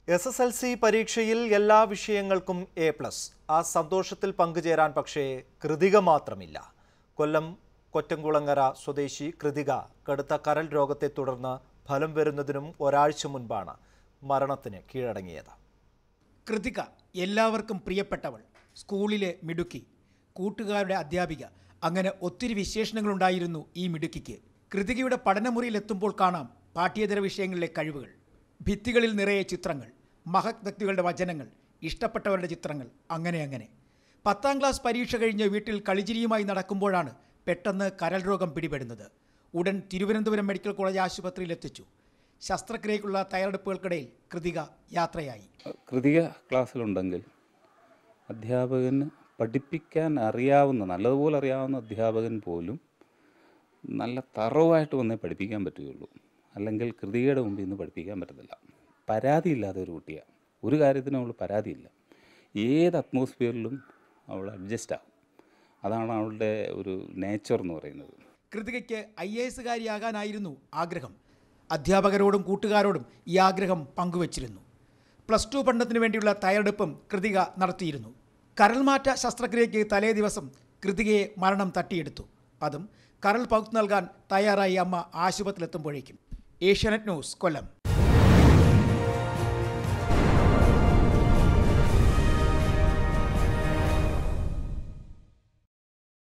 S S L C പരീക്ഷയിൽ എല്ലാ വിഷയങ്ങൾക്കും എ പ്ലസ് ആ സന്തോഷത്തിൽ പങ്കുചേരാൻ പക്ഷേ കൃതിക മാത്രമില്ല കൊല്ലം കൊറ്റംകുളങ്ങര സ്വദേശി കൃതിക കടുത്ത കരൾ രോഗത്തെ തുടർന്ന് ഫലം വരുന്നതിനും ഒരാഴ്ച മുൻപാണ് മരണത്തിന് കീഴടങ്ങിയത് കൃതിക എല്ലാവർക്കും പ്രിയപ്പെട്ടവൾ സ്കൂളിലെ മിടുക്കി കൂട്ടുകാരുടെ അധ്യാപിക അങ്ങനെ ഒത്തിരി വിശേഷണങ്ങളുണ്ടായിരുന്നു ഈ മിടുക്കിക്ക് കൃതികയുടെ പഠനമുറിയിലെത്തുമ്പോൾ കാണാം പാഠ്യേതര വിഷയങ്ങളിലെ കഴിവുകൾ ഭിത്തികളിൽ നിറയെ ചിത്രങ്ങൾ മഹത് വ്യക്തികളുടെ വചനങ്ങൾ ഇഷ്ടപ്പെട്ടവരുടെ ചിത്രങ്ങൾ അങ്ങനെ അങ്ങനെ പത്താം ക്ലാസ് പരീക്ഷ കഴിഞ്ഞ് വീട്ടിൽ കളിച്ചിരിയുമായി നടക്കുമ്പോഴാണ് പെട്ടെന്ന് കരൾ രോഗം പിടിപെടുന്നത് ഉടൻ തിരുവനന്തപുരം മെഡിക്കൽ കോളേജ് ആശുപത്രിയിൽ എത്തിച്ചു ശസ്ത്രക്രിയയ്ക്കുള്ള തയ്യാറെടുപ്പുകൾക്കിടയിൽ കൃതിക യാത്രയായി കൃതിക ക്ലാസ്സിലുണ്ടെങ്കിൽ അധ്യാപകന് പഠിപ്പിക്കാൻ അറിയാവുന്ന നല്ലതുപോലെ അറിയാവുന്ന അധ്യാപകൻ പോലും നല്ല തറവായിട്ട് വന്നേ പഠിപ്പിക്കാൻ പറ്റുകയുള്ളൂ അല്ലെങ്കിൽ കൃതികയുടെ മുമ്പിൽ നിന്ന് പഠിപ്പിക്കാൻ പറ്റത്തില്ല പരാതിയില്ലാത്ത ഒരു കുട്ടിയാണ് ഒരു കാര്യത്തിനും അവൾ പരാതിയില്ല ഏത് അറ്റ്മോസ്ഫിയറിലും അവൾ അഡ്ജസ്റ്റ് ആകും അതാണ് അവളുടെ ഒരു നേച്ചർ എന്ന് പറയുന്നത് കൃതികയ്ക്ക് ഐ എ എസുകാരിയാകാനായിരുന്നു ആഗ്രഹം അധ്യാപകരോടും കൂട്ടുകാരോടും ഈ ആഗ്രഹം പങ്കുവച്ചിരുന്നു പ്ലസ് ടു പഠനത്തിന് വേണ്ടിയുള്ള തയ്യാറെടുപ്പും കൃതിക നടത്തിയിരുന്നു കരൾമാറ്റ ശസ്ത്രക്രിയയ്ക്ക് തലേ ദിവസം കൃതികയെ മരണം തട്ടിയെടുത്തു അതും കരൾ പകുത്തു നൽകാൻ തയ്യാറായി അമ്മ ആശുപത്രിയിലെത്തുമ്പോഴേക്കും ഏഷ്യാനെറ്റ് ന്യൂസ് കൊല്ലം